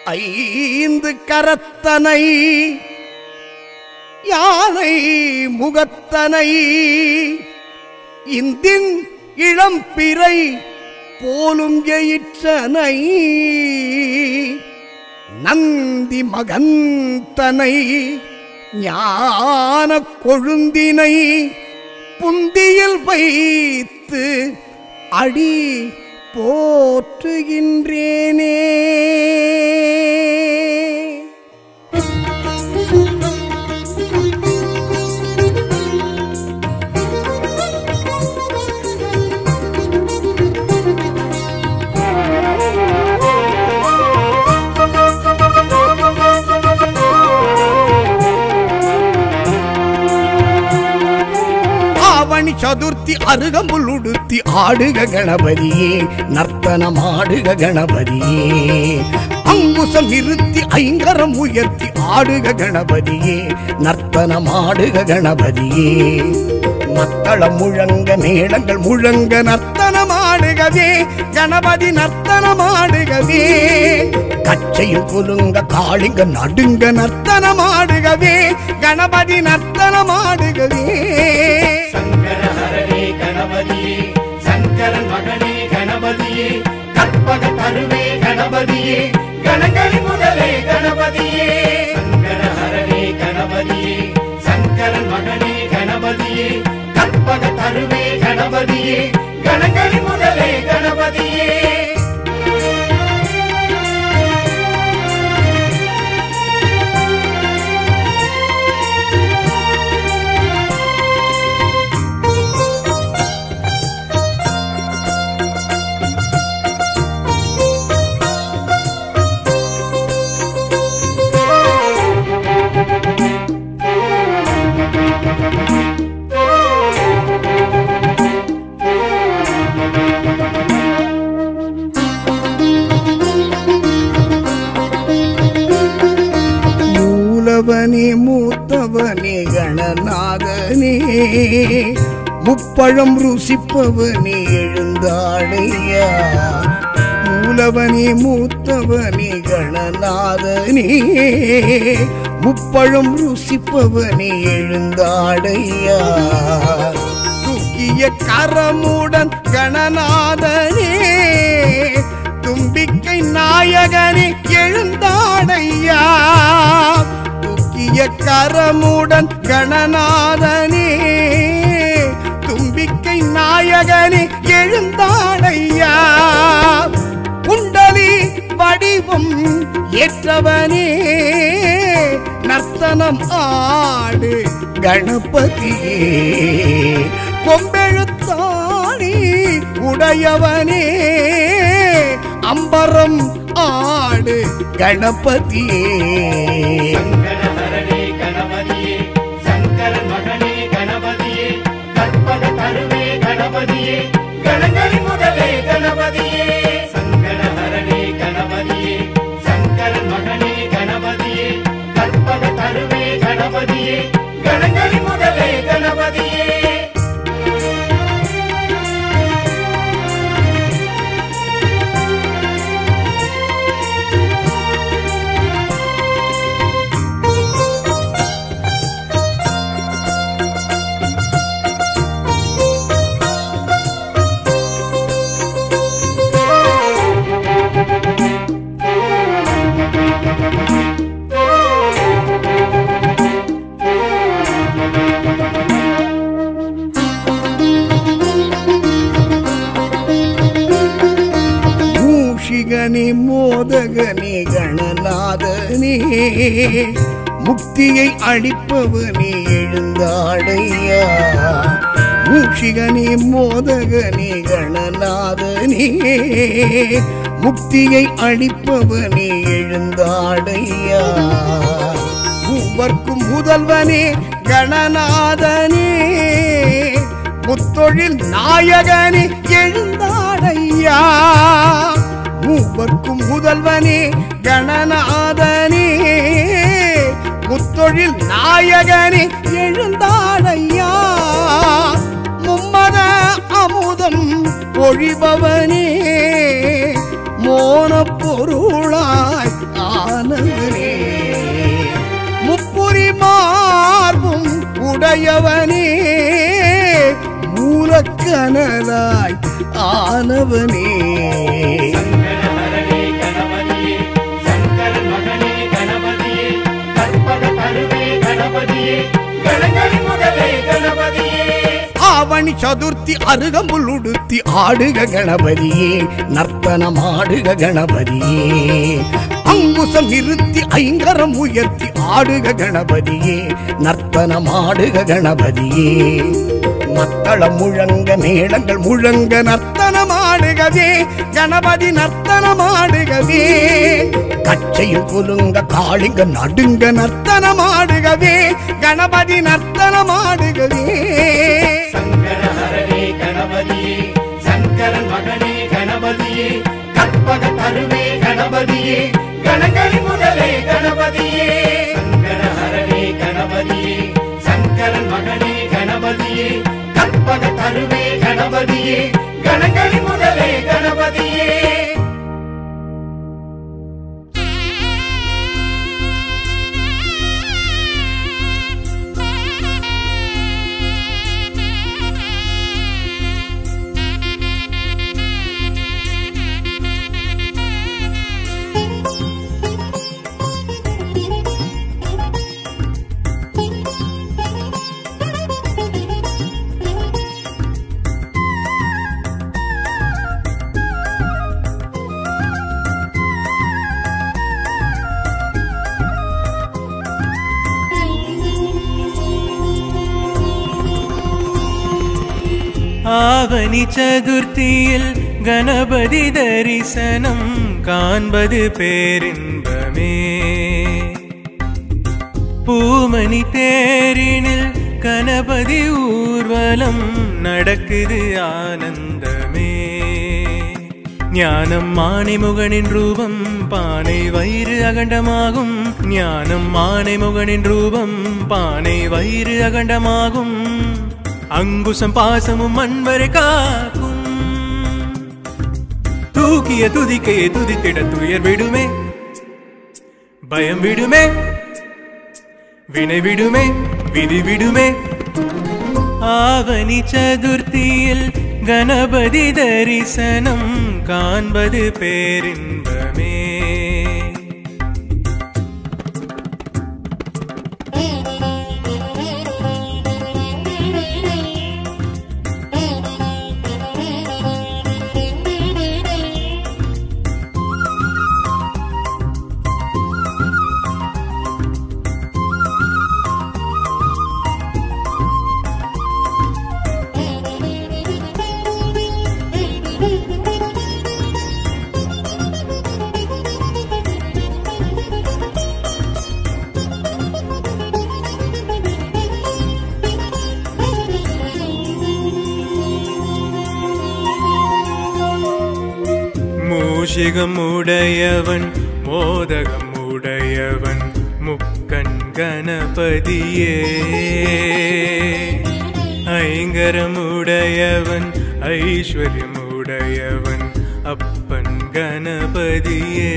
ஐந்து கரத்தனை யானை முகத்தனை இந்தின் இளம்பிறை போலும் எயிற்றனை நந்தி மகந்தனை ஞான கொழுந்தினை புந்தியில் வைத்து அடி போற்றுகின்றேனே ஆவணி சதுர்த்தி அருகம்புல் உடுத்தி ஆடுக கணபதியே நர்த்தனம் ஆடுக கணபதியே அங்குசம் நிறுத்தி ஐங்கரம் உயர்த்தி ஆடுக கணபதியே நர்த்தனம் ஆடுக கணபதியே மத்தளம் முழங்க மேளங்கள் முழங்க நர்த்தனம் ஆடுகவே கணபதி நர்த்தனம் ஆடுகவே கச்சையும் குலுங்க காளிங்க நடுங்க நர்த்தனம் ஆடுகவே கணபதி நர்த்தனம் ஆடுகவே சங்கரஹரனே கணபதியே சங்கரன் மகனே கணபதியே கற்பக தருவே கணபதியே கணங்களின் முதலே கணபதியே சங்கரஹரனே கணபதியே சங்கரன் மகனே கணபதியே கற்பக தருவே கணபதியே கணங்களின் முதலே கணபதியே மூலவனே மூத்தவனே கணநாதனே முப்பழம் ருசிப்பவனே எழுந்தாடையா மூலவனே மூத்தவனே கணநாதனே முப்பழம் ருசிப்பவனே எழுந்தாடையா தூக்கிய கரமுடன் கணநாதனே தும்பிக்கை நாயகனே எழுந்தாடையா தூக்கிய கரமுடன் கணநாதனே தும்பிக்கை நாயகனே எழுந்தாடையா குண்டலி வடிவம் ஏற்றவனே நர்த்தனம் ஆடு கணபதியே கொம்பெழுத்தாணி உடையவனே அம்பரம் ஆடு கணபதியே சங்கரஹரனே கணபதியே சங்கரன் மகனே கணபதியே கற்பக தருவே கணபதியே கணங்களின் முதலே கணபதியே சங்கரஹரனே கணபதியே சங்கரன் மகனே கணபதியே கற்பக தருவே கணபதியே கணங்களின் முதலே கணபதியே மூஷிகனே மோதகனே கணநாதனே முக்தியை அளிப்பவனே எழுந்தாடையா மூஷிகனே மோதகனே கணநாதனே முக்தியை அளிப்பவனே எழுந்தாடையா மூவர்க்கும் முதல்வனே கணநாதனே முத்தொழில் நாயகனே எழுந்தாடையா மூவர்க்கும் முதல்வனே கணநாதனே முத்தொழில் நாயகனே எழுந்தாடையா மும்மத அமுதம் பொழிபவனே மோன பொருளாய் உடையவனே மூலக்கனலாய் ஆனவனே சங்கடஹரனே கணபதியே சங்கரன் மகனே கணபதியே கற்பக தருவே கணபதியே கணங்களின் முதலே கணபதியே ஆவணி சதுர்த்தி அருகம்புல் உடுத்தி ஆடுக கணபதியே நர்த்தனமாடுக கணபதியே அங்குசம் நிறுத்தி ஐங்கரம் உயர்த்தி ஆடுக கணபதியே நர்த்தனமாடுக கணபதியே மத்தளம் முழங்க மேளங்கள் முழங்க நர்த்தனமாடுகவே கணபதி நர்த்தனமாடுகவே கச்சையும் குலுங்க காளிங்க நடுங்க நர்த்தனமாடுகவே கணபதி நர்த்தனமாடுகவே சங்கடஹரனே கணபதியே சங்கரன் மகனே கணபதியே கற்பக தருவே கணபதியே கணங்களின் முதலே கணபதியே சங்கடஹரனே கணபதியே சங்கரன் மகனே கணபதியே கற்பக தருவே கணபதியே கணங்களின் முதலே கணபதியே ஆவணி சதுர்த்தியில் கணபதி தரிசனம் காண்பது பேரின்பமே பூமணி தேரினில் கணபதி ஊர்வலம் நடக்குது ஆனந்தமே ஞானம் மானைமுகனின் ரூபம் பானை வயிறு அகண்டமாகும் ஞானம் மானைமுகனின் ரூபம் பானை வயிறு அகண்டமாகும் அங்குசம் பாசமும் அன்பரை காக்கும் தூக்கிய துதிக்கையை துதித்திட துயர் விடுமே பயம் விடுமே வினை விடுமே விதி விடுமே ஆவணி சதுர்த்தியில் கணபதி தரிசனம் காண்பது பேரின்பமே மூஷிகம் உடையவன் மோதகம் உடையவன் முக்கண் கணபதியே ஐங்கரம் உடையவன் ஐஸ்வர்யம் உடையவன் அப்பன் கணபதியே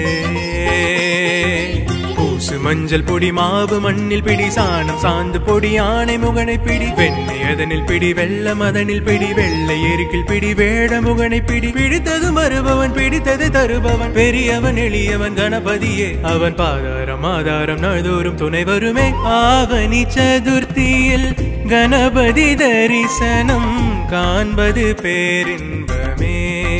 பூசு மஞ்சள் பொடி மாவு மண்ணில் பிடி சாணம் சாந்து பொடி ஆணை முகனை பிடி வெண்ணெய் அதனில் பிடி வெள்ளம் அதனில் பிடி வெள்ளை எருக்கில் பிடி வேட முகனை பிடி பிடித்தது மறுபவன் பிடித்தது தருபவன் பெரியவன் எளியவன் கணபதியே அவன் பாதாரம் ஆதாரம் நாள்தோறும் துணை வருமே ஆவணி சதுர்த்தியில் கணபதி தரிசனம் காண்பது பேரின்பமே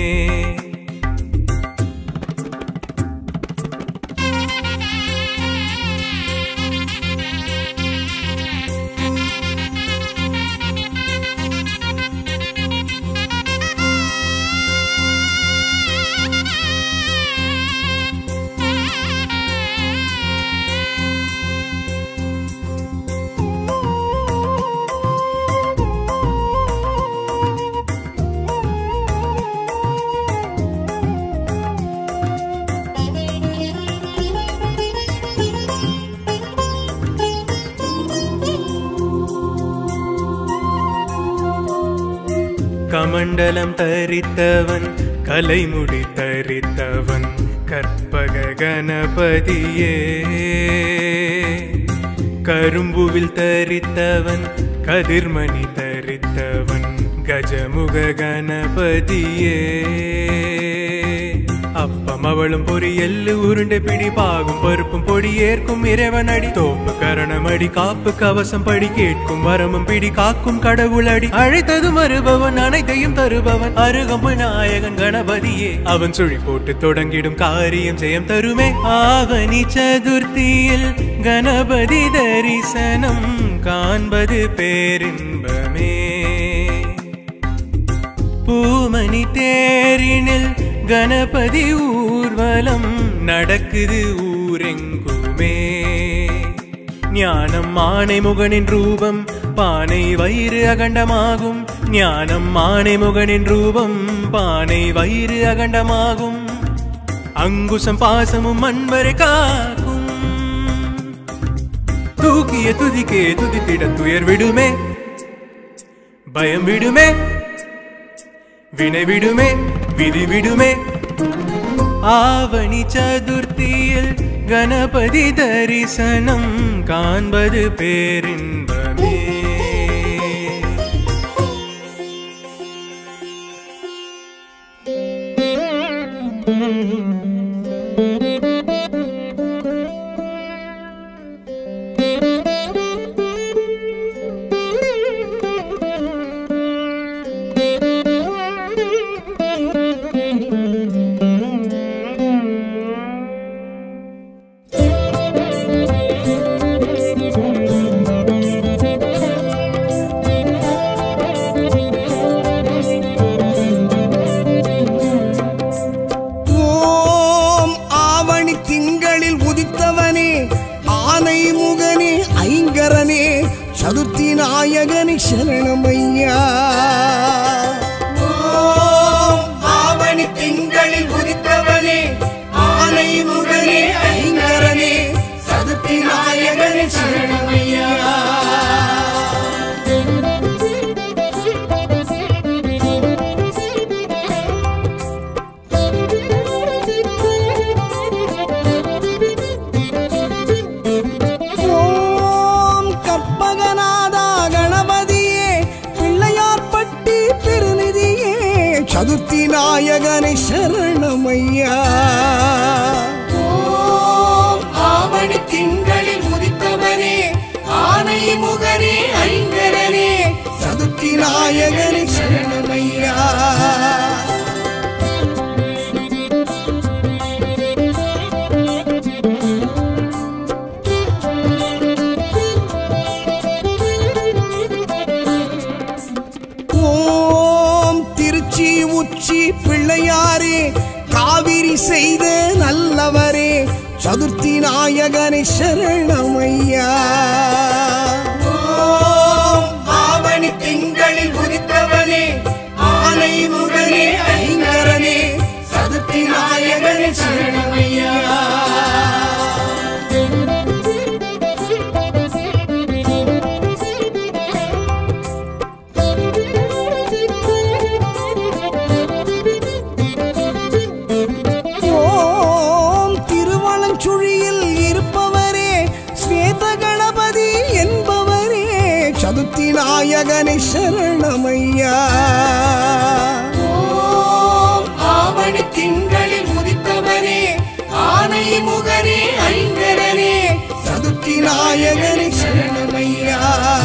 கமண்டலம் தரித்தவன் கலைமுடி தரித்தவன் கற்பக கணபதியே கரும்புவில் தரித்தவன் கதிர்மணி தரித்தவன் கஜமுக கணபதியே அப்பம் அவளும் பொரியல்லு உருண்டை பிடி பாகும் பருப்பும் பொடி ஏற்கும் இறைவன் அடி தோப்பு கரணமடி காப்பு கவசம் படி கேட்கும் வரமும் பிடி காக்கும் கடவுளடி அழைத்தது மறுபவன் அனைத்தையும் தருபவன் அருகம்பு நாயகன் கணபதியே அவன் சுழி போட்டு தொடங்கிடும் காரியம் ஜெயம் தருமே ஆவணி சதுர்த்தியில் கணபதி தரிசனம் காண்பது பேரின்பமே பூமணி தேரினில் கணபதி ஊர்வலம் நடக்குது ஊரெங்குமே ஞானம் ஆனை முகனின் ரூபம் பானை வயிறு அகண்டமாகும் ஞானம் ஆனை முகனின் ரூபம் பானை வயிறு அகண்டமாகும் அங்குசம் பாசமும் மண்வரை காக்கும் தூக்கிய துதிக்கே துதித்திட துயர் விடுமே பயம் விடுமே வினை விடுமே விதி விடுமே ஆவணி சதுர்த்தியில் கணபதி தரிசனம் காண்பது பேரின்பமே ஓம் ஆவணி திங்களில் உதித்தவனே ஆனை முகனே ஐங்கரனே சதுர்த்தி நாயகனே சரணமையா ஓம் ஆவணி திங்களில் உதித்தவனே ஆனை முகனே ஐங்கரனே சதுர்த்தி நாயகனே சரணமையா ஓம் கற்பகநாதா கணபதியே பிள்ளையார்பட்டி பெருநிதியே சதுர்த்தி நாயகனை சரணமையா ஓம் ஆவணி திங்களில் உதித்தவனே ஆனை முகனே ஐங்கரனே சதுர்த்தி நாயகனை சரணமையா ஓம் திருச்சி உச்சி பிள்ளையாரே காவிரி செய்த நல்லவரே சதுர்த்தி நாயகனை சரணமையா ஓம் ஆவணி திங்களில் உதித்தவனே ஆனை முகனே ஐங்கரனே சதுர்த்தி நாயகனை சரணமையா ஓம் திருவளஞ்சுழியில் இருப்பவரே ஸ்வேத கணபதி என்பவரே சதுர்த்தி நாயகனை சரணமையா ஓம் ஆவணி திங்களில் உதித்தவரே ஆனை முகனே ஐங்கரனே சதுர்த்தி நாயகனை சரணமையா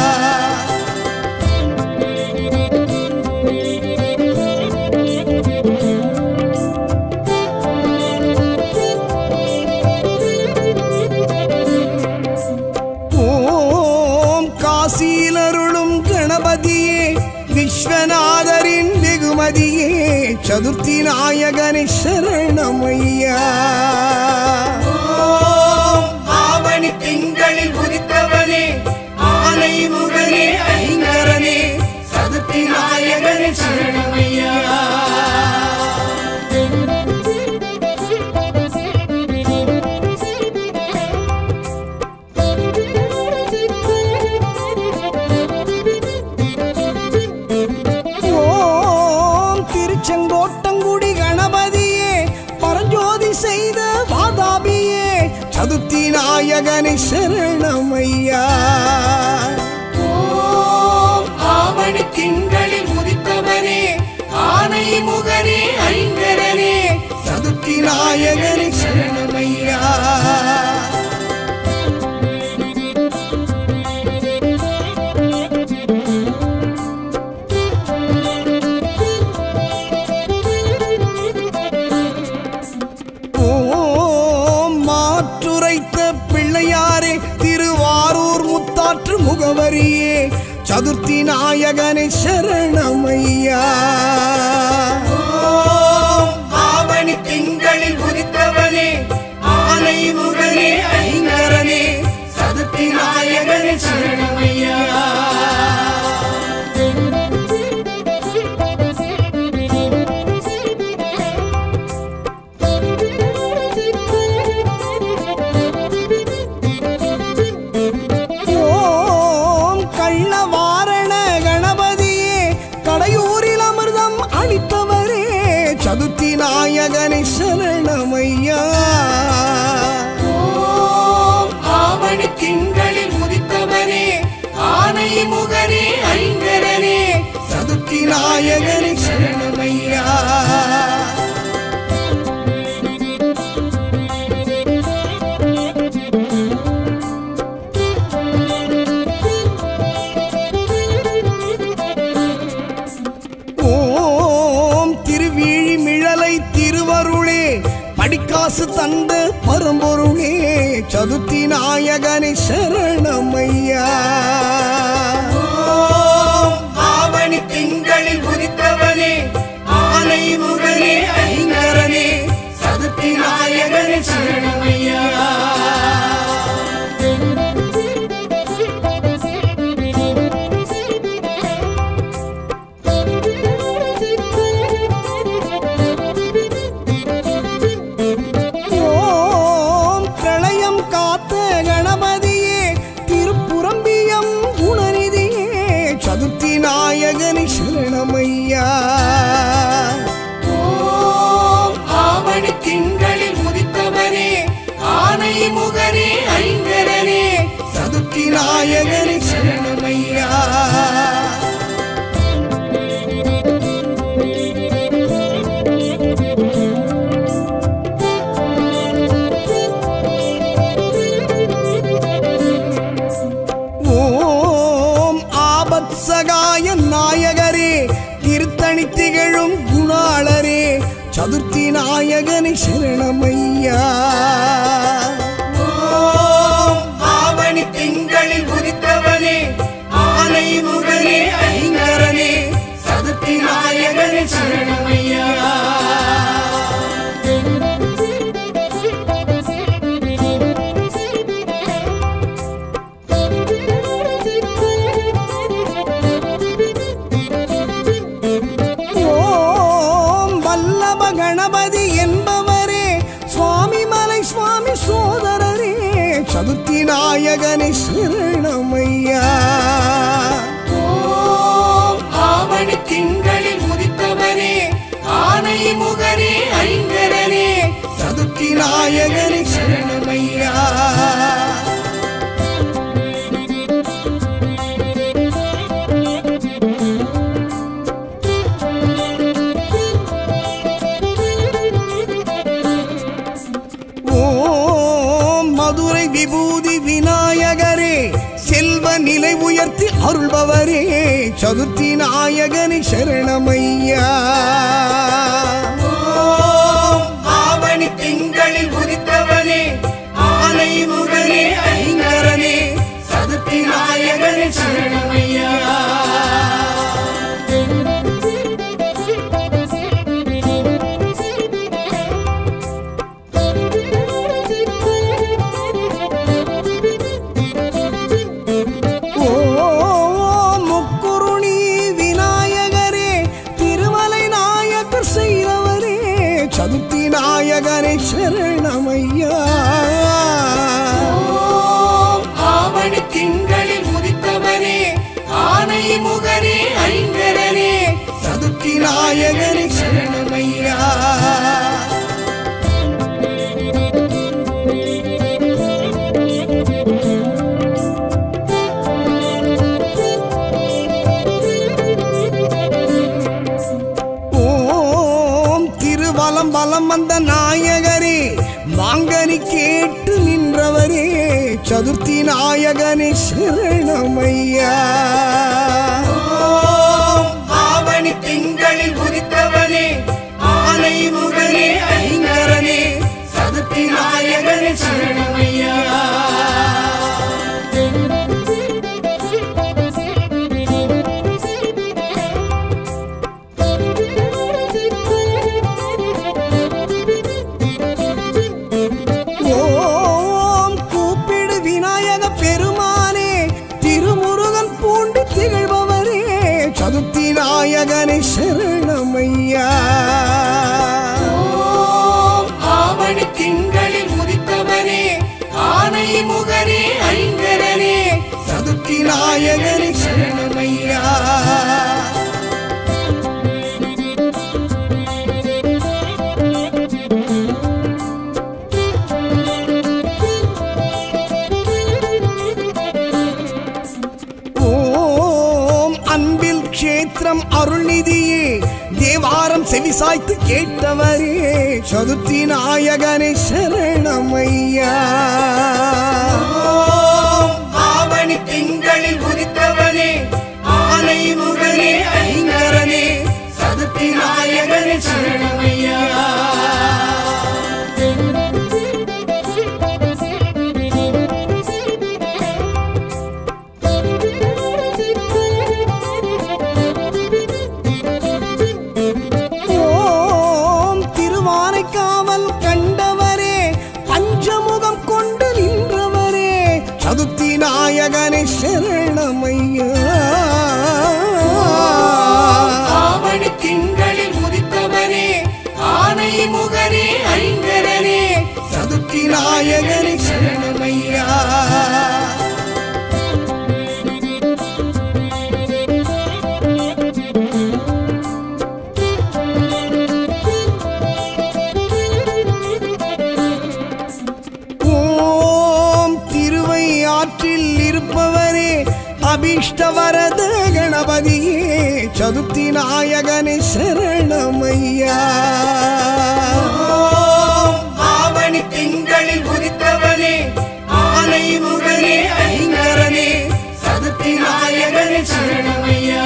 ஓம் காசியிலருளும் கணபதியே விஸ்வநாதரின் வெகுமதியே சதுர்த்தி நாயகனை சரணமையா ஓம் ஆவணி திங்களில் உதித்தவனே ஆனை முகனே ஐங்கரனே சதுர்த்தி நாயகனை சரணமையா ஓம் திருச்செங்கோட்டங்குடி கணபதியே பரஞ்சோதி செய்த வாதாபியே சதுர்த்தி நாயகனை சரணமையா ஓம் ஆவணி திங்களில் உதித்தவனே ஆனை முகனே ஐங்கரனே சதுர்த்தி நாயகனே சரணமையா ஓம் மாற்றுரைத்த பிள்ளையாரே திருவாரூர் முத்தாற்று முகவரியே சதுர்த்தி நாயகனை சரணமையா ஆவணி திங்களில் உதித்தவனே ஆனை முகனே ஐங்கரனே சதுர்த்தி நாயகனை சரணமையா ஓம் கள்ளவாரண கணபதியே கடையூரில் அமிர்தம் அளித்தவரே சதுர்த்தி நாயகனை சரணமையா ஓம் ஆவணி திங்களில் உதித்தவனே ஆனை முகனே ஐங்கரனே சதுர்த்தி நாயகனை சரணமையா ஓம் திருவிழிமிழலை திருவருளே படிக்காசு தந்த பரம்பொருளே சதுர்த்தி நாயகனை சரணமையா ஓம் ஆவணி திங்களில் உதித்தவனே ஆனை முகனே ஐங்கரனே சதுர்த்தி நாயகனை சரணமையா ஓம் பிரளயம் காத்த கணபதியே திருப்புரம்பியம் குணநிதியே சதுர்த்தி நாயகனி சரணமையா ஓம் ஆவணி திங்களில் உதித்தவனே ஆனை முகனே ஐங்கரனே சதுர்த்தி நாயகனி சரணமையா ஓம் ஆபத் சகாய நாயகரே திருத்தணி திகழும் குணாளரே சதுர்த்தி நாயகனை சரணமையா ஓம் ஆவணி திங்களில் உதித்தவனே ஆனை முகனே ஐங்கரனே சதுர்த்தி நாயகனை சரணமையா ஓம் வல்லப கணபதி என்பவரே சுவாமி மலை சுவாமி சோதரரே சதுர்த்தி நாயகனை சரணமையா ஓம் ஆவணி திங்களில் உதித்தவனே ஆனை முகனே ஐங்கரனே சதுர்த்தி நாயகனை சரணமையா ஓம் மதுரை விபூதி விநாயகரே செல்வ நிலை உயர்த்தி அருள்பவரே சதுர்த்தி நாயகனி சரணமையா ஓம் ஆவணி திங்களில் உதித்தவனே ஆனை முகனே ஐங்கரனே சதுர்த்தி நாயகனி சரணமையா ஓம் முக்குருணி விநாயகரே திருமலை நாயக்கர் செய்தவரே சதுர்த்தி நாயகரே சரணமையா ஆவணி திங்களில் உதித்தவனே ஆனை முகனே ஐங்கரனே சதுர்த்தி நாயகனே சரணமையா ஓம் திருவலம் வலம் வந்த நாயகரே மாங்கனி கேட்டு நின்றவரே சதுர்த்தி நாயகனே சரணமையா ஓம் ஆவணி திங்களில் உதித்தவனே ஆனை முகனே ஐங்கரனே சதுர்த்தி நாயகனே சரணமையா ஓம் கூப்பிடு விநாயக பெருமானே திருமுருகன் பூண்டு திகழ்பவரே சதுர்த்தி நாயகனே சரணமையா ஓம் ஆவணி திங்களில் உதித்தவனே ஆனை முகனே ஐங்கரனே சதுர்த்தி நாயகனே சரணமையா ஓம் அன்பில் க்ஷேத்திரம் அருள்நிதியே தேவாரம் செவிசாய்த்து கேட்டவரே சதுர்த்தி நாயகனே சரணமையா ஓம் ஆவணி திங்களில் உதித்தவனே ஆனை முகனே ஐங்கரனே சதுர்த்தி நாயகனே சரணமையா ஓம் திருவானைக்காவல் கண்டவரே பஞ்சமுகம் கொண்டு நின்றவரே சதுர்த்தி நாயகனே சரணமையா ஆவணி திங்களில் உதித்தவனே ஆனை முகனே ஐங்கரனே சதுர்த்தி நாயகனே சரணமையா ஓம் திருவை ஆற்றில் இருப்பவரே அபிஷ்டவரத கணபதியே சதுர்த்தி நாயகனே சரணமையா ஓம் ஆவணி திங்களில் உதித்தவனே ஆனை முகனே ஐங்கரனே சதுர்த்தி நாயகனே சரணமையா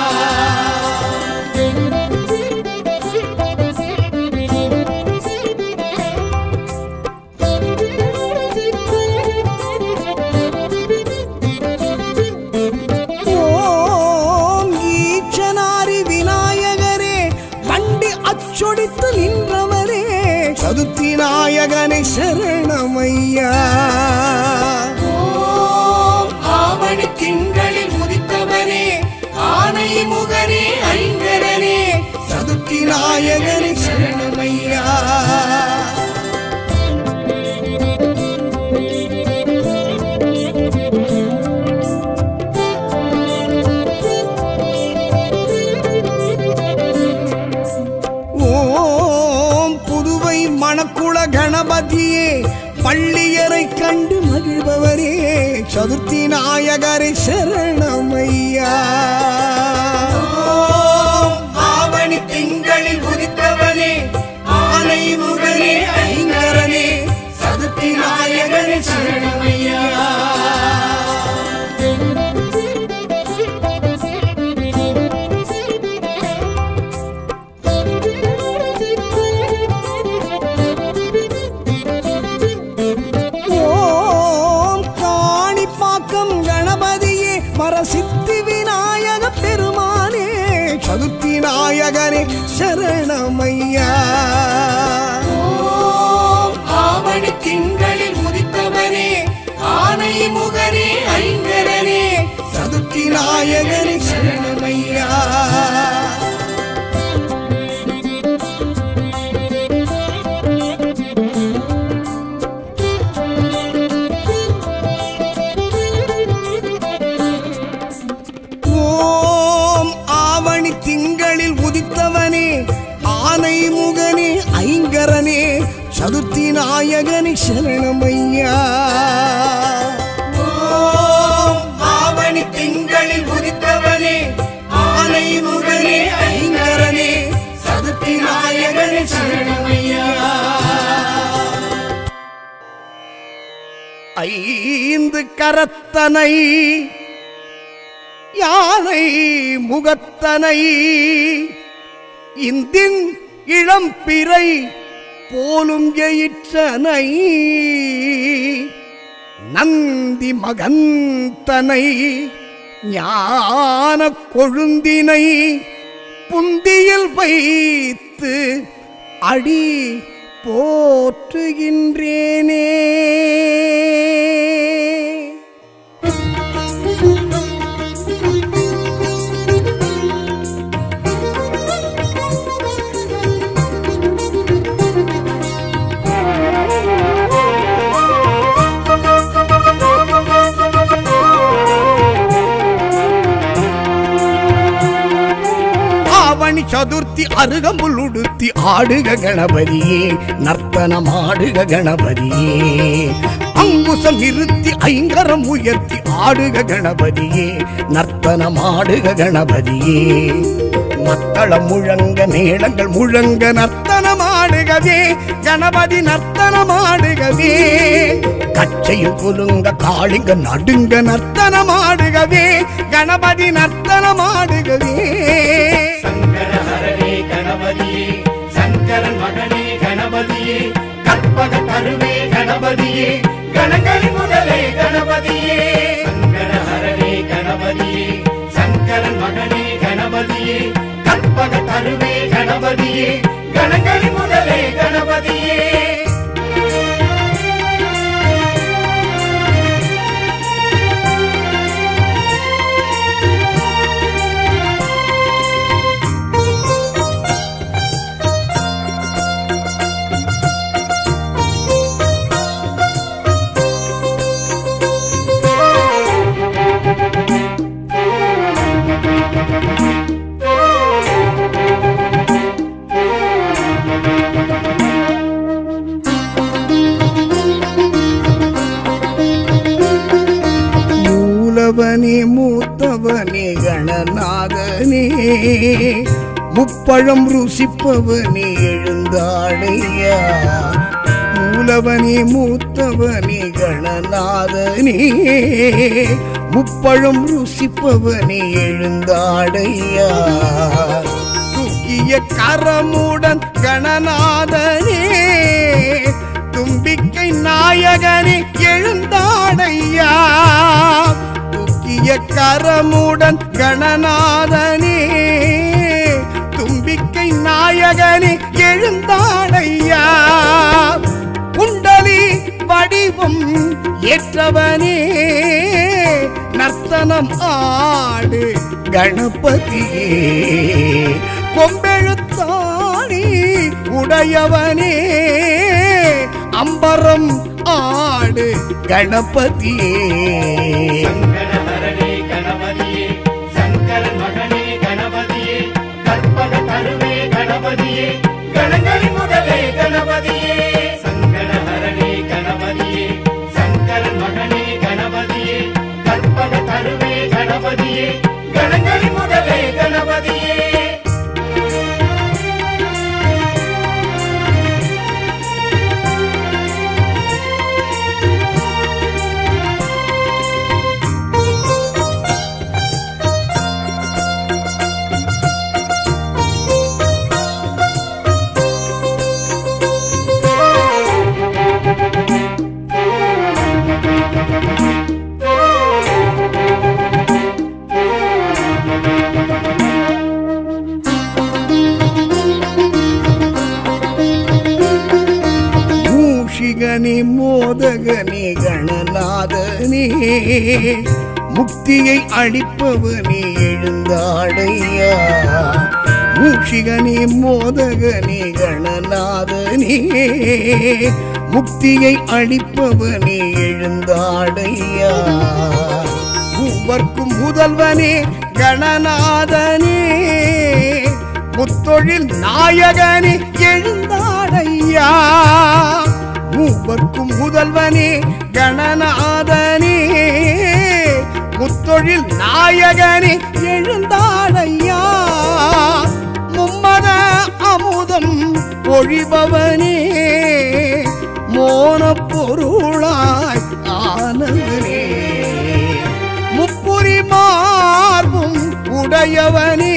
ஓம் ஈச்சனாரி விநாயகரே வண்டி அச்சொடித்து நின்றவரே சதுர்த்தி நாயகனை சரணமையா ஓம் ஆவணி திங்களில் உதித்தவனே ஆனை முகனே ஐங்கரனே சதுர்த்தி நாயகனை சரணமையா ஓம் புதுவை மணக்குள கணபதியே பள்ளியரை கண்டு மகிழ்பவரே சதுர்த்தி நாயகரை சரணமையா ஓம் ஆவணி திங்களில் உதித்தவனே ஆனை முகனே ஐங்கரனே சதுர்த்தி நாயகனே சரணமையா ஓம் காணிப்பாக்கம் கணபதியே வரசித்தி விநாயக பெருமானே சதுர்த்தி நாயகனே சரணமையா ஓம் ஆவணி திங்களில் உதித்தவனே ஆனை முகனே ஐங்கரனே சதுர்த்தி நாயகனே சரணமையா ஓம் ஆவணி திங்களில் உதித்தவனே ஆனை முகனே ஐங்கரனே சதுர்த்தி நாயகனே சரணமையா ஓம் ஆவணி திங்களில் உதித்தவனே ஆனை முகனே ஐங்கரனே ஐந்து கரத்தனை யானை முகத்தனை இந்தின் இளம்பிறை போலும் எயிற்றனை நந்தி மகந்தனை ஞான கொழுந்தினை புந்தியில் வைத்து அடி போற்றுகின்றேனே ஆவணி சதுர்த்தி அருகம்புல் உடுத்தி ஆடுக கணபதியே நர்த்தனம் ஆடுக கணபதியே அங்குசம் நிறுத்தி ஐங்கரம் உயர்த்தி ஆடுக கணபதியே நர்த்தனம் ஆடுக கணபதியே மத்தளம் முழங்க மேளங்கள் முழங்க நர்த்தனம் ஆடுகவே கணபதி நர்த்தனம் ஆடுகவே கச்சையில் குலுங்க காளிங்க நடுங்க நர்த்தனம் ஆடுகவே கணபதி நர்த்தனம் ஆடுகவே சங்கர ஹரனே கணபதியே சங்கரன் மகனே கணபதியே கற்பக கருவே கணபதியே கணங்களின் முதலே கணபதியே சங்கர ஹரனே கணபதியே சங்கரன் மகனே கணபதியே கற்பக கருவே கணபதியே கணங்களின் முதலே கணபதியே மூலவனே மூத்தவனே கணநாதனே முப்பழம் ருசிப்பவனே எழுந்தாடையா மூலவனே மூத்தவனே கணநாதனே முப்பழம் ருசிப்பவனே எழுந்தாடையா தூக்கிய கரமுடன் கணநாதனே தும்பிக்கை நாயகனே எழுந்தாடையா தூக்கிய கரமுடன் கணநாதனே தும்பிக்கை நாயகனே எழுந்தாடையா குண்டலி வடிவம் ஏற்றவனே நர்த்தனம் ஆடு கணபதியே கொம்பெழுத்தாணி உடையவனே அம்பரம் ஆடு கணபதியே சங்கர ஹரனே கணபதியே சங்கரன் மகனே கணபதியே கற்பக கருவே கணபதியே கணங்களின் முதலே கணபதியே சங்கர ஹரனே கணபதியே சங்கரன் மகனே கணபதியே கற்பக கருவே கணபதியே கணங்களின் முதலே கணபதியே மூஷிகனே மோதகனே கணநாதனே முக்தியை அளிப்பவனே எழுந்தாடையா மூஷிகனே மோதகனே கணநாதனே முக்தியை அளிப்பவனே எழுந்தாடையா மூவர்க்கும் முதல்வனே கணநாதனே முத்தொழில் நாயகனே எழுந்தாடையா மூவர்க்கும் முதல்வனே கணநாதனே முத்தொழில் நாயகனே எழுந்தாடையா மும்மத அமுதம் பொழிபவனே மோன பொருளாய் ஆயவனே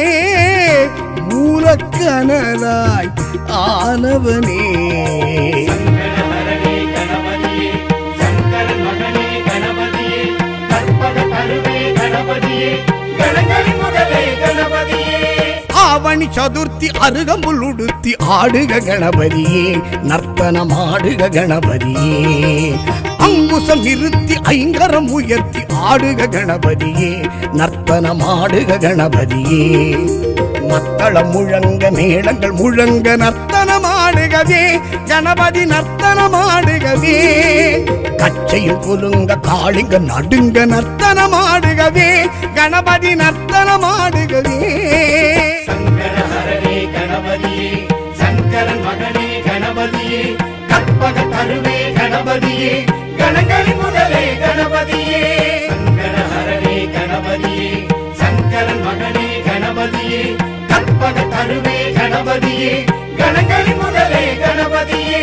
மூலக்கனலாய் ஆனவனே சங்கடஹரனே கணபதியே சங்கரன் மகனே கணபதியே கற்பக கருவே கணபதியே கணங்களின் முதலே கணபதியே ஆவணி சதுர்த்தி அருகம்புல் உடுத்தி ஆடுக கணபதியே நர்த்தனம் ஆடுக கணபதியே அங்குசம் நிறுத்தி ஐங்கரம் உயர்த்தி ஆடுக கணபதியே நர்த்தனம் ஆடுக கணபதியே மத்தளம் முழங்க மேளங்கள் முழங்க நர்த்தனம் ஆடுகவே கணபதி நர்த்தனம் ஆடுகவே கச்சையும் குலுங்க காளிங்க நடுங்க நர்த்தனம் ஆடுகவே கணபதி நர்த்தனம் ஆடுகவே சங்கடஹரனே கணபதியே சங்கரன் மகனே கணபதியே கற்பக கருவே கணபதியே கணங்களின் முதலே கணபதியே சங்கடஹரனே கணபதியே சங்கரன் மகனே கணபதியே கற்பக கருவே கணபதியே கணங்களின் முதலே கணபதியே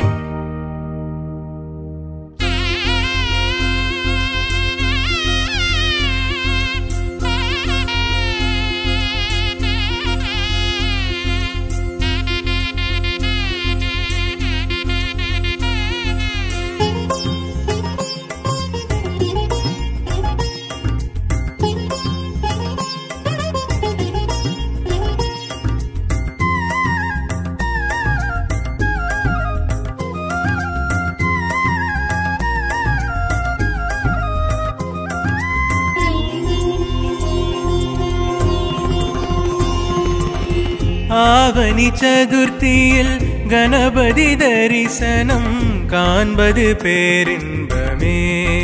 ஆவணி சதுர்த்தியில் கணபதி தரிசனம் காண்பது பேரின்பமே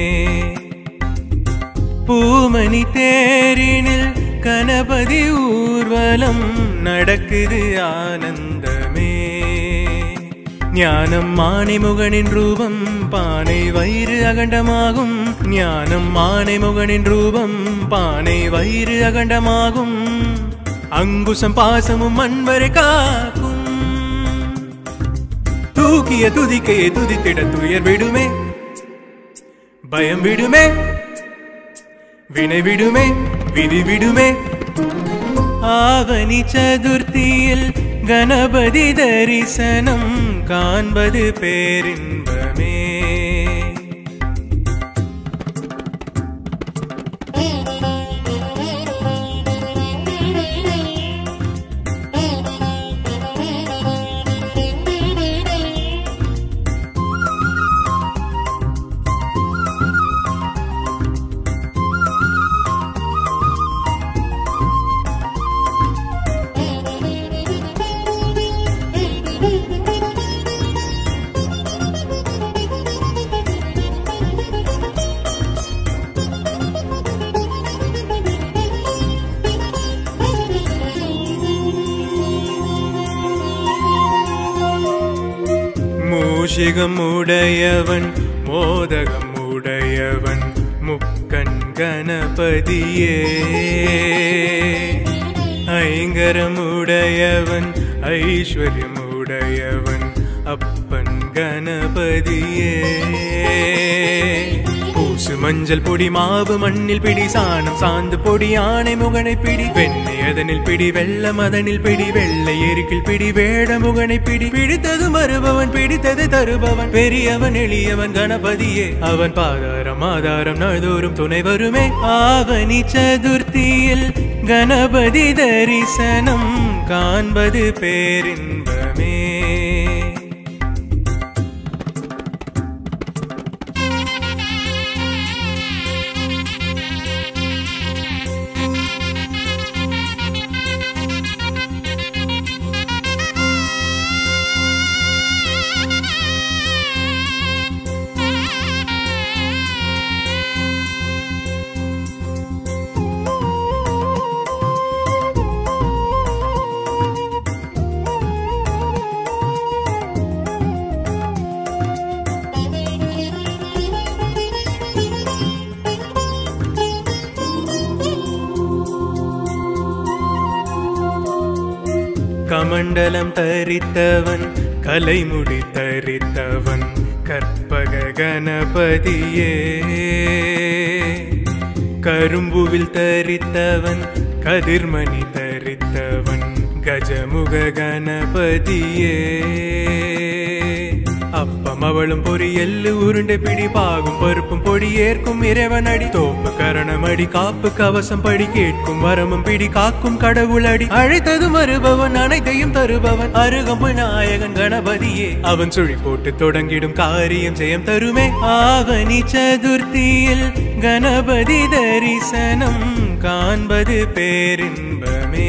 பூமணி தேரினில் கணபதி ஊர்வலம் நடக்குது ஆனந்தமே ஞானம் மாணிமுகனின் ரூபம் பானை வயிறு அகண்டமாகும் ஞானம் மானைமுகனின் ரூபம் பானை வயிறு அகண்டமாகும் அங்குசம் பாசமும் மண்வரை காக்கும் தூக்கிய துதிக்கையை துதித்திட துயர் விடுமே பயம் விடுமே வினை விடுமே விதி விடுமே ஆவணி சதுர்த்தியில் கணபதி தரிசனம் காண்பது பேரின்பமே மூஷிகம் உடையவன் மோதகம் உடையவன் முக்கண் கணபதியே ஐங்கரம் உடையவன் ஐஸ்வர்யம் உடையவன் அப்பன் கணபதியே பூசு மஞ்சள் பொடி மாவு மண்ணில் பிடி சாணம் சாந்து பொடி ஆணை முகனை பிடி வெண்ணெய் அதனில் பிடி வெள்ளம் அதனில் பிடி வெள்ளை எருக்கில் பிடி வேட முகனை பிடி பிடித்தது மறுபவன் பிடித்தது தருபவன் பெரியவன் எளியவன் கணபதியே அவன் பாதாரம் ஆதாரம் நாள்தோறும் துணை வருமே ஆவணி சதுர்த்தியில் கணபதி தரிசனம் காண்பது பேரின்பமே கமண்டலம் தரித்தவன் கலைமுடி தரித்தவன் கற்பக கணபதியே கரும்புவில் தரித்தவன் கதிர்மணி தரித்தவன் கஜமுக கணபதியே அப்பம் அவளும் பொறி எள்ளு உருண்டை பிடி பாகும் பருப்பும் பொடி ஏற்கும் இறைவன் அடி தோப்பு கரணம் அடி காப்பு கவசம் படி கேட்கும் வரமும் பிடி காக்கும் கடவுள் அடி அழைத்தது மறுபவன் அனைத்தையும் தருபவன் அருகம்பு நாயகன் கணபதியே அவன் சுழி போட்டு தொடங்கிடும் காரியம் ஜெயம் தருமே ஆவணி சதுர்த்தியில் கணபதி தரிசனம் காண்பது பேரின்பமே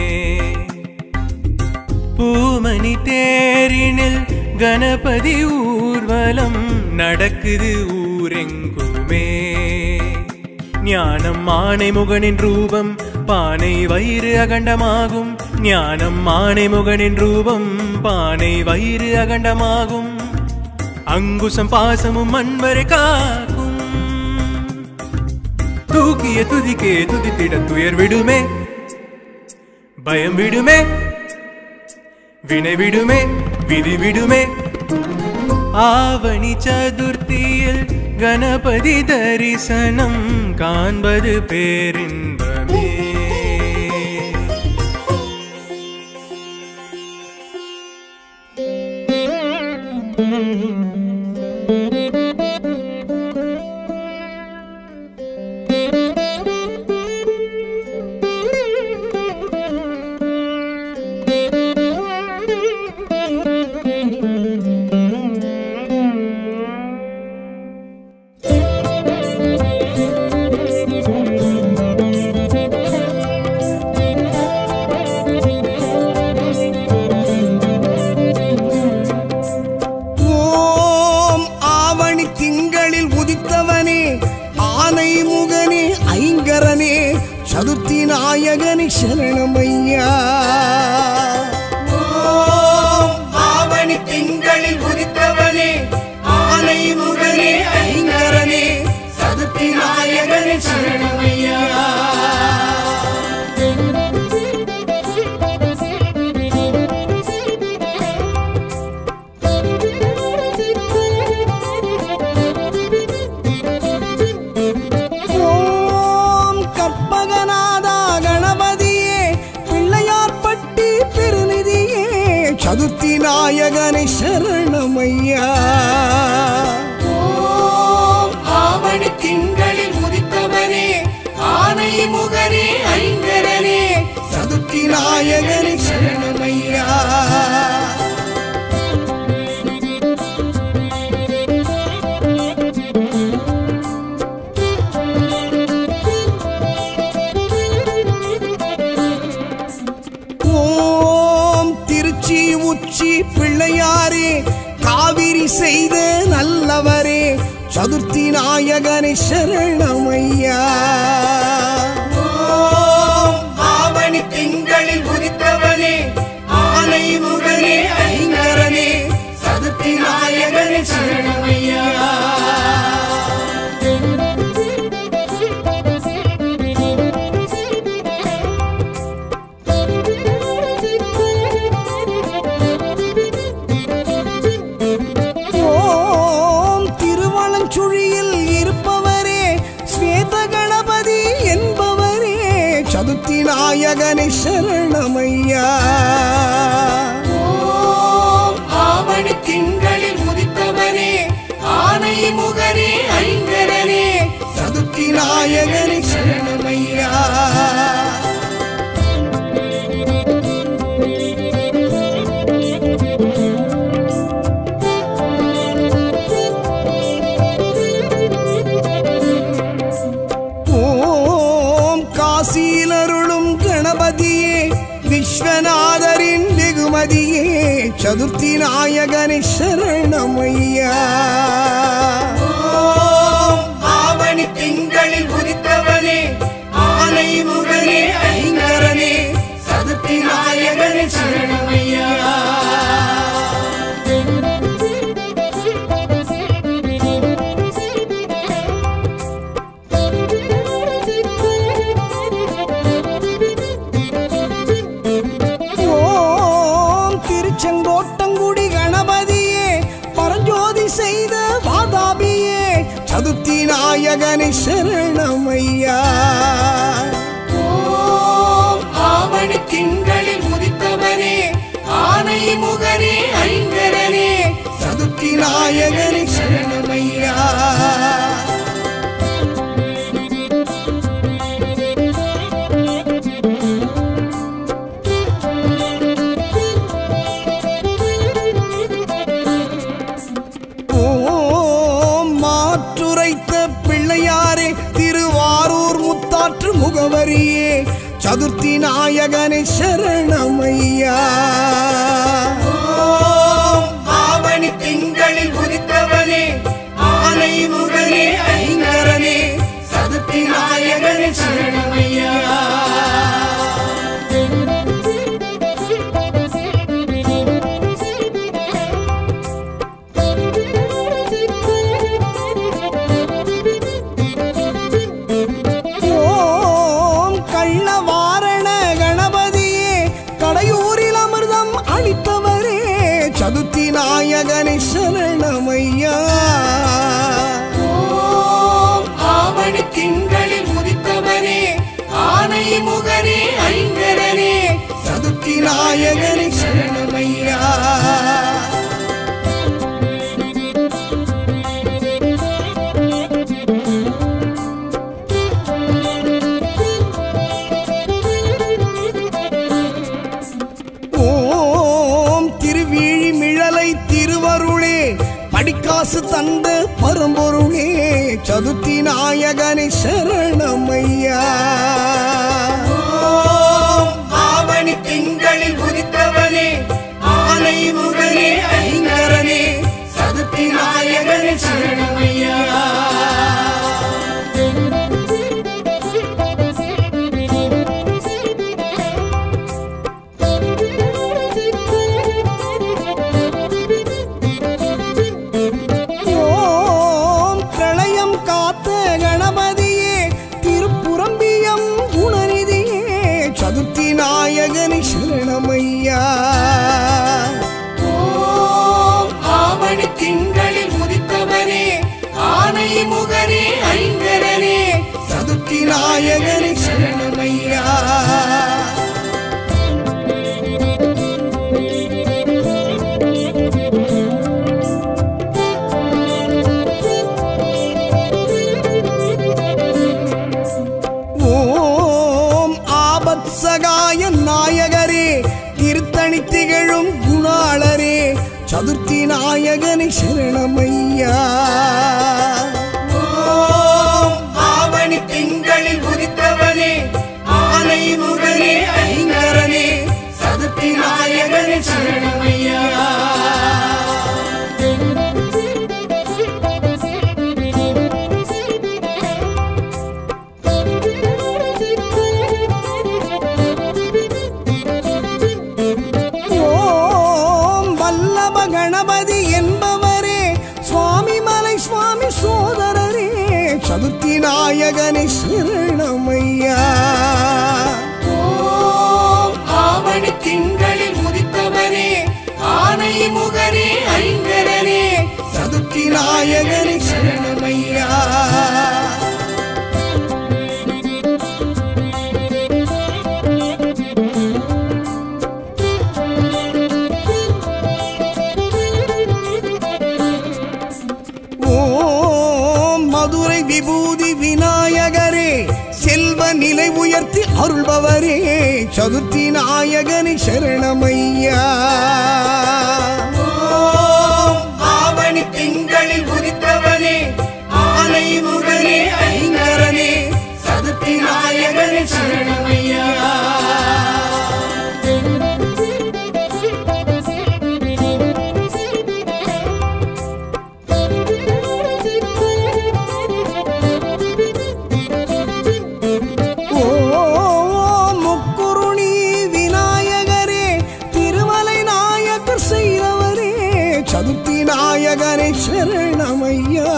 பூமணி தேரினில் கணபதி ஊர்வலம் நடக்குது ஊரெங்குமே ஞானம் ஆனை முகனின் ரூபம் பானை வயிறு அகண்டமாகும் ஞானம் ஆனை முகனின் ரூபம் பானை வயிறு அகண்டமாகும் அங்குசம் பாசமும் மண்வரை காக்கும் தூக்கிய துதிக்கே துதித்திட துயர் விடுமே பயம் விடுமே வினை விடுமே விதி விடுமே ஆவணி சதுர்த்தியில் கணபதி தரிசனம் காண்பது பேரின்பமே ஓம் ஆவணி திங்களில் உதித்தவனே ஆனை முகனே ஐங்கரனே சதுர்த்தி நாயகனே சரணமையா ஓம் ஆவணி திங்களில் உதித்தவனே ஆனை முகனே ஐங்கரனே சதுர்த்தி நாயகனே சரணமையா ஓம் கற்பகநாதா கணபதியே பிள்ளையார்பட்டி பெருநிதியே சதுர்த்தி நாயகனை சரணமையா ஓம் ஆவணி திங்களில் உதித்தவனே ஆனை முகனே ஐங்கரனே சதுர்த்தி நாயகனை சரணமையா ஓம் திருச்சி உச்சி பிள்ளையாரே காவிரி செய்த நல்லவரே சதுர்த்தி நாயகனை சரணமையா ஓம் ஆவணி திங்களில் உதித்தவனே ஆனை முகனே ஐங்கரனே சதுர்த்தி நாயகனை சரணமையா ஓம் திருவளஞ்சுழியில் இருப்பவரே ஸ்வேத கணபதி என்பவரே சதுர்த்தி நாயகனை சரணமையா ஓம் ஆவணி திங்களில் உதித்தவரே ஆனை முகனே ஐங்கரனே சதுர்த்தி நாயகனை சரணமையா ஓம் காசியிலருளும் கணபதியே விஸ்வநாதரின் வெகுமதியே சதுர்த்தி நாயகனை சரணமையா ஓம் ஆவணி திங்களில் உதித்தவனே ஆனை முகனே ஐங்கரனே சதுர்த்தி நாயகனை சரணமையா ஓம் திருச்செங்கோட்டங்குடி கணபதியே பரஞ்சோதி செய்த வாதாபியே சதுர்த்தி நாயகனை சரணமையா ஓம் சதுர்த்தி நாயகனே சரணமையா ஓம் மாற்றுரைத்த பிள்ளையாரே திருவாரூர் முத்தாற்று முகவரியே சதுர்த்தி நாயகனே சரணமையா ஓம் ஆவணி திங்களில் உதித்தவனே ஆனை முகனே ஐங்கரனே சதுர்த்தி நாயகனே சரணமையா ஓம் கள்ளவாரண கணபதியே கடையூரில் அமிர்தம் அளித்தவரே சதுர்த்தி நாயகனே சரணமையா ஓம் ஆவணி திங்களில் உதித்தவனே ஆனை முகனே ஐங்கரனே சதுர்த்தி நாயகனே சரணமையா ஓம் திருவிழி மிழலை திருவருளே படிக்காசு தந்த பரம்பொருளே சதுர்த்தி நாயகனே சரணமையா ஓம் ஆவணி திங்களில் உதித்தவனே ஆனை முகனே ஐங்கரனே சதுர்த்தி நாயகனே சரணமையா ஓம் பிரளயம் காத்த கணபதியே திருப்புரம்பியம் குணநிதியே சதுர்த்தி நாயகனே சரணமையா ஓம் ஆவணி திங்களில் உதித்தவனே ஆனை முகனே ஐங்கரனே சதுர்த்தி நாயகனே சரணமையா ஓம் ஆபத் சகாய நாயகரே திருத்தணி திகழும் குணாளரே சதுர்த்தி நாயகனே சரணமையா ஓம் ஆவணி திங்களில் உதித்தவனே ஆனை முகனே ஐங்கரனே சதுர்த்தி நாயகனே சரணமையா ஓம் வல்லப கணபதி என்பவரே சுவாமி மலை சுவாமி சோதரரே சதுர்த்தி நாயகனே சரணமையா ஓம் ஆவணி திங்களில் உதித்தவனே ஆனை முகனே ஐங்கரனே சதுர்த்தி நாயகனே சரணமையா ஓம் மதுரை விபூதி விநாயகரே செல்வ நிலை உயர்த்தி அருள்பவரே சதுர்த்தி நாயகனே சரணமையா ஓம் ஆவணி திங்களில் உதித்தவனே ஆனை முகனே ஐங்கரனே சதுர்த்தி நாயகனே சரணமையா ஓம் முக்குருணி விநாயகரே திருமலை நாயக்கர் செய்தவரே சதுர்த்தி நாயகனே சரணமையா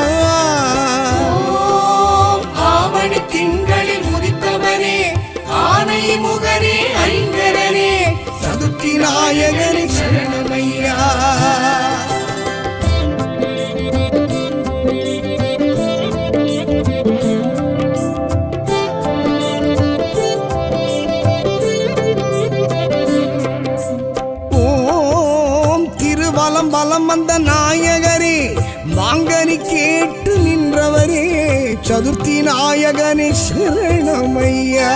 ஓம் ஆவணி திங்களில் உதித்தவனே ஆனை முகனே ஐங்கரனே சதுர்த்தி நாயகனே சரணமையா ஓம் திரு வலம் வலம் வந்த நாயகரே மாங்கனி கேட்டு நின்றவரே சதுர்த்தி நாயகனே சரணமையா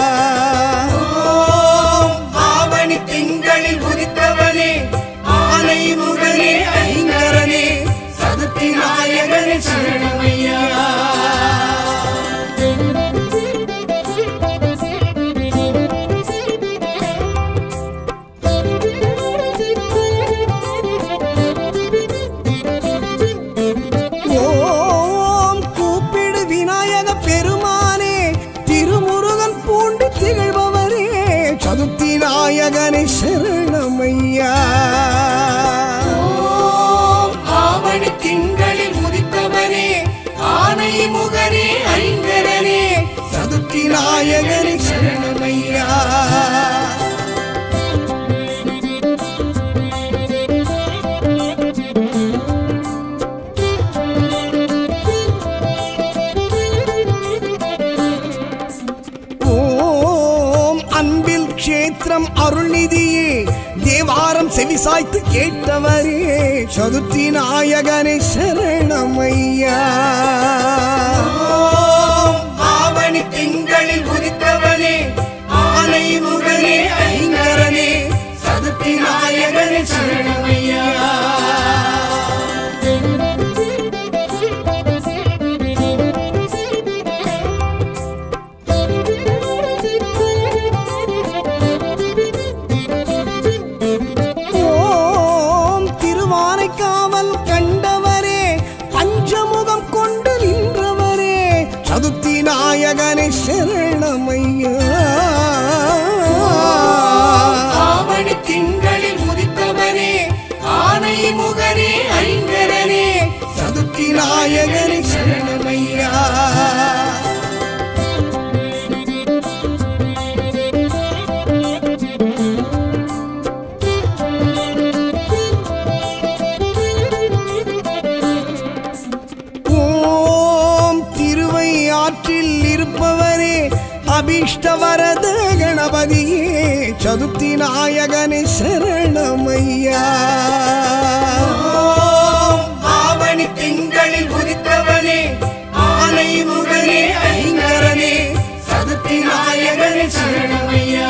ஓம் ஆவணி திங்களில் உதித்தவனே ஆனை முகனே ஐங்கரனே சதுர்த்தி நாயகனே சரணமையா ஓம் கூப்பிடு விநாயக பெருமானே திருமுருகன் பூண்டு திகழ்பவரே சதுர்த்தி நாயகனே சரணமையா ஓம் ஆவணி திங்களில் உதித்தவனே ஆனை முகனே ஐங்கரனே சதுர்த்தி நாயகனே சரணமையா ஓம் அன்பில் க்ஷேத்திரம் அருள்நிதியே தேவாரம் செவிசாய்த்து கேட்டவரே சதுர்த்தி நாயகனே சரணமையா ஓம் ஆவணி திங்களில் உதித்தவனே ஆனை முகனே ஐங்கரனே சதுர்த்தி நாயகனே சரணமையா ஓம் திருவானைக்காவல் கண்டவரே பஞ்சமுகம் கொண்டு நின்றவரே சதுர்த்தி நாயகனே சரணமையா ஆவணி திங்களில் உதித்தவனே ஆனை முகனே ஐங்கரனே சதுர்த்தி நாயகனே சரணமையா ஓம் திருவை ஆற்றில் இருப்பவரே அபிஷ்டவரத கணபதியே சதுர்த்தி நாயகனே சரணமையா ஓம் ஆவணி திங்களில் உதித்தவனே ஆனை முகனே ஐங்கரனே சதுர்த்தி நாயகனே சரணமையா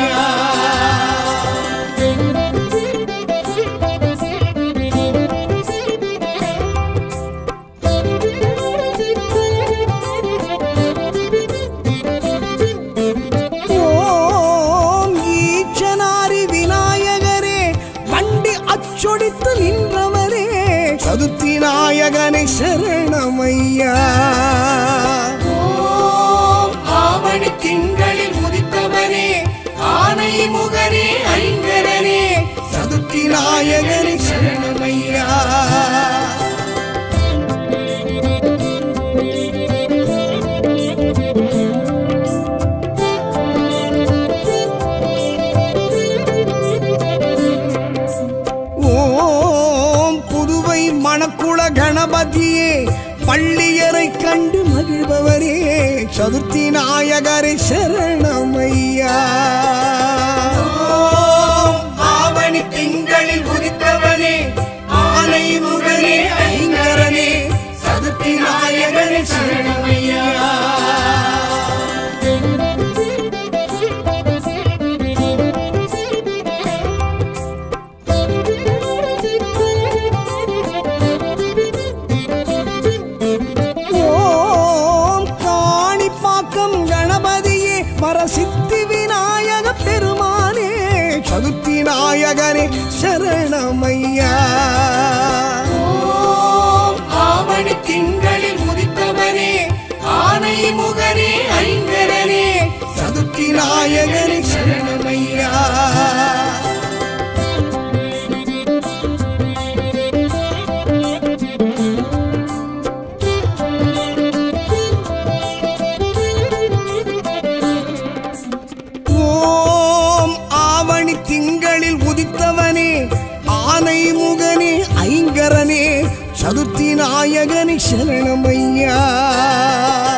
ஓம் ஈச்சனாரி விநாயகரே வண்டி அச்சொடித்து நின்றவரே சதுர்த்தி நாயகனை சரணமையா ஓம் ஆவணி திங்களில் உதித்தவனே ஆனை முகனே ஐங்கரனே சதுர்த்தி நாயகனே சரணமையா ஓம் புதுவை மணக்குள கணபதியே பள்ளியரை கண்டு மகிழ்பவரே சதுர்த்தி நாயகரை சரணமையா ஓம் ஆவணி திங்களில் உதித்தவனே ஆனை முகனே ஐங்கரனே சதுர்த்தி நாயகனே சரணமையா ஓம் காணிப்பாக்கம் கணபதியே வரசித்தி விநாயக பெருமானே சதுர்த்தி நாயகனே சரணமையா ஓம் ஆவணி திங்களில் உதித்தவனே ஆனை முகனே ஐங்கரனே சதுர்த்தி நாயகனே சரணமையா ஓம் ஆவணி திங்களில் உதித்தவனே ஆனை முகனே ஐங்கரனே சதுர்த்தி நாயகனே சரணமையா